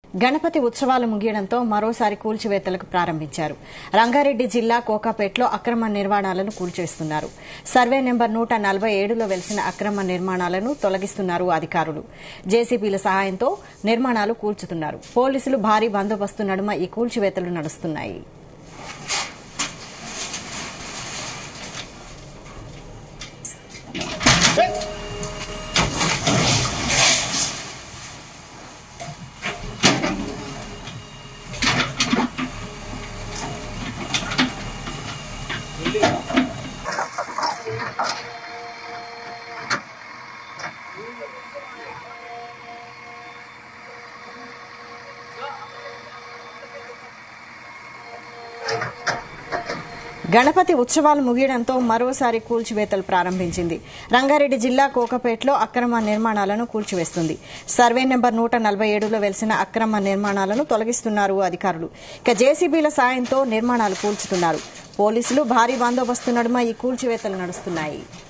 గణపతి ఉత్సవాలు ముగియడంతో మరోసారి కూల్చివేతలకు ప్రారంభించారు రంగారెడ్డి జిల్లా కోకాపేటలో అక్రమ నిర్మాణాలను కూల్చేస్తున్నారు సర్వే నెంబర్ నూట నలభై ఏడులో వెలిసిన అక్రమ నిర్మాణాలను తొలగిస్తున్నారు అధికారులు జేసీబీల సహాయంతో నిర్మాణాలు కూల్చుతున్నారు పోలీసులు భారీ బందోబస్తు నడుమ ఈ కూల్చివేతలు నడుస్తున్నాయి గణపతి ఉత్సవాలు ముగియడంతో మరోసారి కూల్చివేతలు ప్రారంభించింది రంగారెడ్డి జిల్లా కోకపేటలో అక్రమ నిర్మాణాలను కూల్చివేస్తుంది సర్వే నెంబర్ నూట నలభై ఏడులో వెలిసిన అక్రమ నిర్మాణాలను తొలగిస్తున్నారు అధికారులు ఇక జేసీబీల సాయంతో నిర్మాణాలు కూల్చుతున్నారు పోలీసులు భారీ బందోబస్తు నడుమ ఈ కూల్చివేతలు నడుస్తున్నాయి